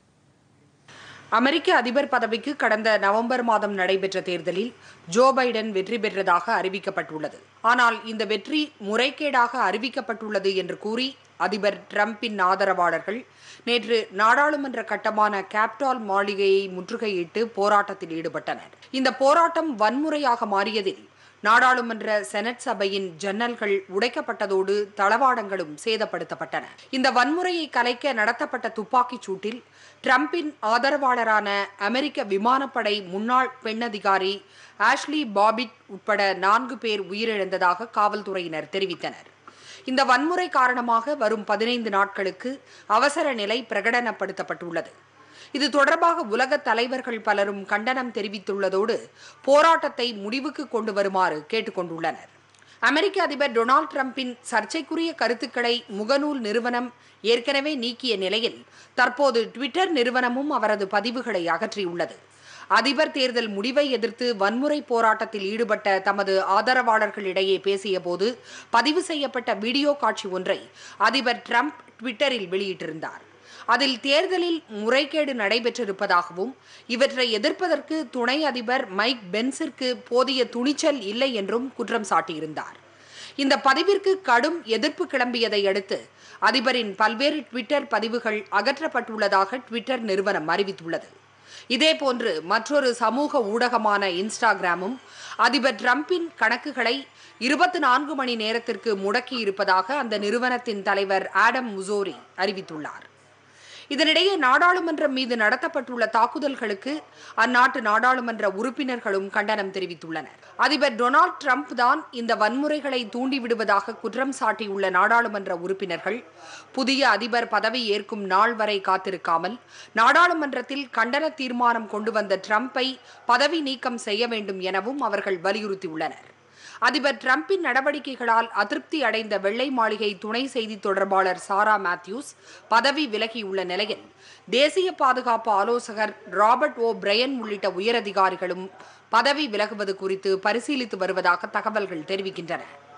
அமெரிக்க அதிபர் பதவிக்கு கடந்த நவம்பர் மாதம் நடைபெற்ற தேர்தலில் ஜோ பைடன் வெற்றி பெற்றதாக அறிவிக்கப்பட்டுள்ளது ஆனால் இந்த வெற்றி முறைகேடாக அறிவிக்கப்பட்டுள்ளது என்று கூறி அதிபர் டிரம்பின் ஆதரவாளர்கள் நேற்று நாடாளுமன்ற கட்டமான கேப்டால் மாளிகையை முற்றுகையிட்டு போராட்டத்தில் ஈடுபட்டனர் இந்த போராட்டம் வன்முறையாக மாறியதில் நாடாளுமன்ற செனட் சபையின் ஜன்னல்கள் உடைக்கப்பட்டதோடு தளவாடங்களும் சேதப்படுத்தப்பட்டன இந்த வன்முறையை கலைக்க நடத்தப்பட்ட துப்பாக்கிச் சூட்டில் டிரம்பின் ஆதரவாளரான அமெரிக்க விமானப்படை முன்னாள் பெண் அதிகாரி ஆஷ்லி பாபிட் உட்பட நான்கு பேர் உயிரிழந்ததாக காவல்துறையினர் தெரிவித்தனர் இந்த வன்முறை காரணமாக வரும் பதினைந்து நாட்களுக்கு அவசர நிலை பிரகடனப்படுத்தப்பட்டுள்ளது இது தொடர்பாக உலக தலைவர்கள் பலரும் கண்டனம் தெரிவித்துள்ளதோடு போராட்டத்தை முடிவுக்கு கொண்டு வருமாறு கேட்டுக்கொண்டுள்ளனர் அமெரிக்க அதிபர் டொனால்ட் டிரம்பின் சர்ச்சைக்குரிய கருத்துக்களை முகநூல் நிறுவனம் ஏற்கனவே நீக்கிய நிலையில் தற்போது ட்விட்டர் நிறுவனமும் அவரது பதிவுகளை அகற்றியுள்ளது அதிபர் தேர்தல் முடிவை எதிர்த்து வன்முறை போராட்டத்தில் ஈடுபட்ட தமது ஆதரவாளர்களிடையே பேசியபோது பதிவு செய்யப்பட்ட வீடியோ காட்சி ஒன்றை அதிபர் ட்ரம்ப் ட்விட்டரில் வெளியிட்டிருந்தார் அதில் தேர்தலில் முறைகேடு நடைபெற்றிருப்பதாகவும் இவற்றை எதிர்ப்பதற்கு துணை அதிபர் மைக் பென்ஸிற்கு போதிய துணிச்சல் இல்லை என்றும் குற்றம் சாட்டியிருந்தார் இந்த பதிவிற்கு கடும் எதிர்ப்பு கிளம்பியதை அடுத்து அதிபரின் பல்வேறு ட்விட்டர் பதிவுகள் அகற்றப்பட்டுள்ளதாக ட்விட்டர் நிறுவனம் அறிவித்துள்ளது இதேபோன்று மற்றொரு சமூக ஊடகமான இன்ஸ்டாகிராமும் அதிபர் டிரம்பின் கணக்குகளை இருபத்தி நான்கு மணி நேரத்திற்கு முடக்கி இருப்பதாக அந்த நிறுவனத்தின் தலைவர் ஆடம் முசோரி அறிவித்துள்ளார் இதனிடையே நாடாளுமன்றம் மீது நடத்தப்பட்டுள்ள தாக்குதல்களுக்கு அந்நாட்டு நாடாளுமன்ற உறுப்பினர்களும் கண்டனம் தெரிவித்துள்ளனர் அதிபர் டொனால்ட் ட்ரம்ப் தான் இந்த வன்முறைகளை தூண்டிவிடுவதாக குற்றம் சாட்டியுள்ள நாடாளுமன்ற உறுப்பினர்கள் புதிய அதிபர் பதவி ஏற்கும் நாள் வரை காத்திருக்காமல் நாடாளுமன்றத்தில் கண்டன தீர்மானம் கொண்டு வந்த ட்ரம்பை பதவி நீக்கம் செய்ய வேண்டும் எனவும் அவர்கள் வலியுறுத்தியுள்ளனர் அதிபர் டிரம்பின் நடவடிக்கைகளால் அதிருப்தி அடைந்த வெள்ளை மாளிகை துணை செய்தி தொடர்பாளர் சாரா மேத்யூஸ் பதவி விலகியுள்ள நிலையில் தேசிய பாதுகாப்பு ஆலோசகர் ராபர்ட் ஓ பிரையன் உள்ளிட்ட உயரதிகாரிகளும் பதவி விலகுவது குறித்து பரிசீலித்து வருவதாக தகவல்கள் தெரிவிக்கின்றன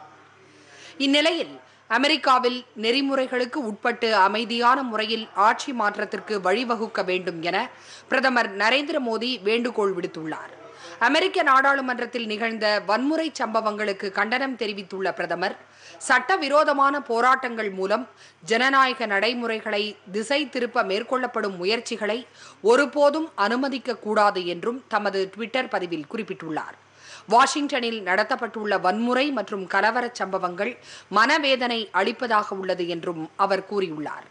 இந்நிலையில் அமெரிக்காவில் நெறிமுறைகளுக்கு உட்பட்டு அமைதியான முறையில் ஆட்சி மாற்றத்திற்கு வழிவகுக்க வேண்டும் என பிரதமர் நரேந்திர மோடி வேண்டுகோள் விடுத்துள்ளார் அமெரிக்க நாடாளுமன்றத்தில் நிகழ்ந்த வன்முறை சம்பவங்களுக்கு கண்டனம் தெரிவித்துள்ள பிரதமர் சட்டவிரோதமான போராட்டங்கள் மூலம் ஜனநாயக நடைமுறைகளை திசை திருப்ப மேற்கொள்ளப்படும் முயற்சிகளை ஒருபோதும் அனுமதிக்க கூடாது என்றும் தமது ட்விட்டர் பதிவில் குறிப்பிட்டுள்ளார் வாஷிங்டனில் நடத்தப்பட்டுள்ள வன்முறை மற்றும் கலவரச் சம்பவங்கள் மனவேதனை அளிப்பதாக உள்ளது என்றும் அவர் கூறியுள்ளார்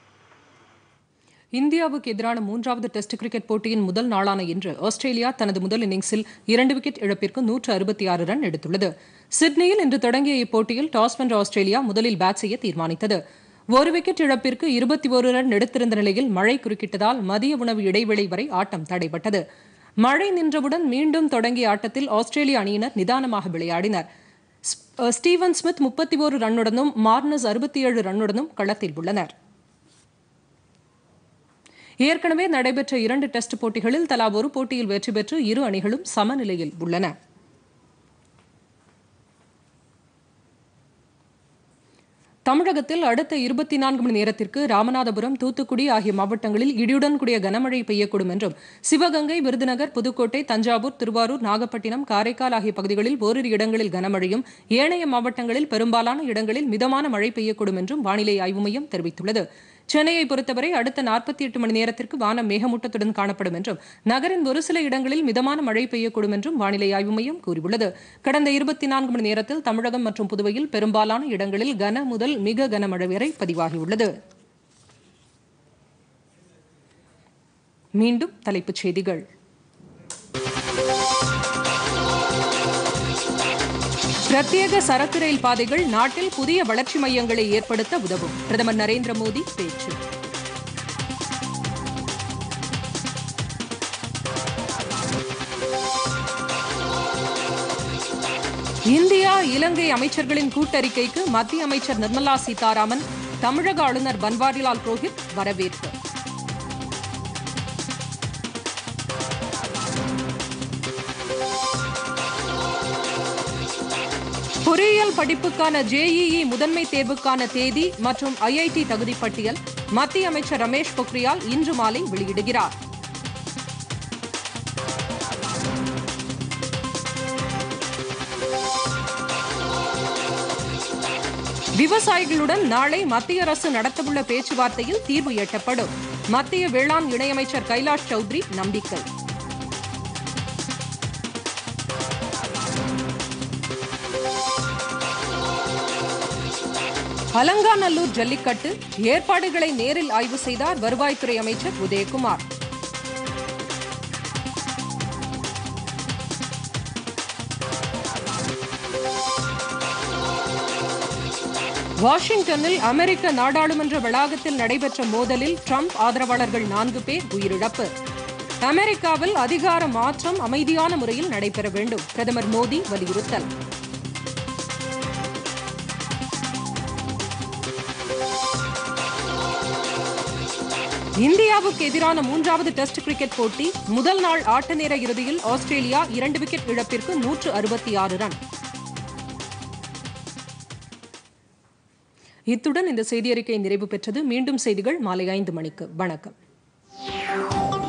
இந்தியாவுக்கு எதிரான மூன்றாவது டெஸ்ட் கிரிக்கெட் போட்டியின் முதல் நாளான இன்று ஆஸ்திரேலியா தனது முதல் இன்னிங்ஸில் இரண்டு விக்கெட் இழப்பிற்கு நூற்று அறுபத்தி ஆறு ரன் எடுத்துள்ளது சிட்னியில் இன்று தொடங்கிய இப்போட்டியில் டாஸ் வென்ற ஆஸ்திரேலியா முதலில் பேட் செய்ய தீர்மானித்தது ஒரு விக்கெட் இழப்பிற்கு இருபத்தி ஒரு ரன் எடுத்திருந்த நிலையில் மழை குறுக்கிட்டதால் மதிய உணவு இடைவேளை வரை ஆட்டம் தடைபட்டது மழை நின்றவுடன் மீண்டும் தொடங்கிய ஆட்டத்தில் ஆஸ்திரேலிய அணியினர் நிதானமாக விளையாடினர் ஸ்டீவன் ஸ்மித் முப்பத்தி ஒரு ரன்னுடனும் மார்னஸ் அறுபத்தி ஏழு ரன்னுடனும் களத்தில் உள்ளனர் ஏற்கனவே நடைபெற்ற இரண்டு டெஸ்ட் போட்டிகளில் தலா ஒரு போட்டியில் வெற்றி பெற்று இரு அணிகளும் சமநிலையில் உள்ளன தமிழகத்தில் அடுத்த இருபத்தி நான்கு மணி நேரத்திற்கு ராமநாதபுரம் தூத்துக்குடி ஆகிய மாவட்டங்களில் இடியுடன் கூடிய கனமழை பெய்யக்கூடும் என்றும் சிவகங்கை விருதுநகர் புதுக்கோட்டை தஞ்சாவூர் திருவாரூர் நாகப்பட்டினம் காரைக்கால் ஆகிய பகுதிகளில் ஓரிரு இடங்களில் கனமழையும் ஏனைய மாவட்டங்களில் பெரும்பாலான இடங்களில் மிதமான மழை பெய்யக்கூடும் என்றும் வானிலை ஆய்வு மையம் தெரிவித்துள்ளது சென்னையை பொறுத்தவரை அடுத்த நாற்பத்தி எட்டு மணி நேரத்திற்கு வானம் மேகமூட்டத்துடன் காணப்படும் என்றும் நகரின் ஒரு சில இடங்களில் மிதமான மழை பெய்யக்கூடும் என்றும் வானிலை ஆய்வு மையம் கூறியுள்ளது கடந்த இருபத்தி நான்கு மணி நேரத்தில் தமிழகம் மற்றும் புதுவையில் பெரும்பாலான இடங்களில் கன முதல் மிக கனமழை வரை பதிவாகியுள்ளது மீண்டும் தலைப்புச் செய்திகள் பிரத்யேக சரக்கு ரயில் பாதைகள் நாட்டில் புதிய வளர்ச்சி மையங்களை ஏற்படுத்த உதவும் பிரதமர் நரேந்திர மோடி பேச்சு இந்தியா இலங்கை அமைச்சர்களின் கூட்டறிக்கைக்கு மத்திய அமைச்சர் நிர்மலா சீதாராமன் தமிழக ஆளுநர் பன்வாரிலால் புரோஹித் வரவேற்பு பொறியியல் படிப்புக்கான ஜேஇஇ முதன்மை தேர்வுக்கான தேதி மற்றும் ஐஐடி தகுதி பட்டியல் மத்திய அமைச்சர் ரமேஷ் பொக்ரியால் இன்று மாலை வெளியிடுகிறார் விவசாயிகளுடன் நாளை மத்திய அரசு நடத்தவுள்ள பேச்சுவார்த்தையில் தீர்வு எட்டப்படும் மத்திய வேளாண் இணையமைச்சர் கைலாஷ் சௌத்ரி நம்பிக்கை அலங்காநல்லூர் ஜல்லிக்கட்டு ஏற்பாடுகளை நேரில் ஆய்வு செய்தார் வருவாய்த்துறை அமைச்சர் உதயகுமார் வாஷிங்டனில் அமெரிக்க நாடாளுமன்ற வளாகத்தில் நடைபெற்ற மோதலில் ட்ரம்ப் ஆதரவாளர்கள் நான்கு பேர் உயிரிழப்பு அமெரிக்காவில் அதிகார மாற்றம் அமைதியான முறையில் நடைபெற வேண்டும் பிரதமர் மோடி வலியுறுத்தல் இந்தியாவுக்கு எதிரான மூன்றாவது டெஸ்ட் கிரிக்கெட் போட்டி முதல் நாள் ஆட்ட நேர இறுதியில் ஆஸ்திரேலியா இரண்டு விக்கெட் இழப்பிற்கு நூற்று அறுபத்தி ஆறு ரன் இத்துடன் இந்த செய்தியறிக்கை நிறைவு பெற்றது மீண்டும் செய்திகள் மாலை ஐந்து மணிக்கு வணக்கம்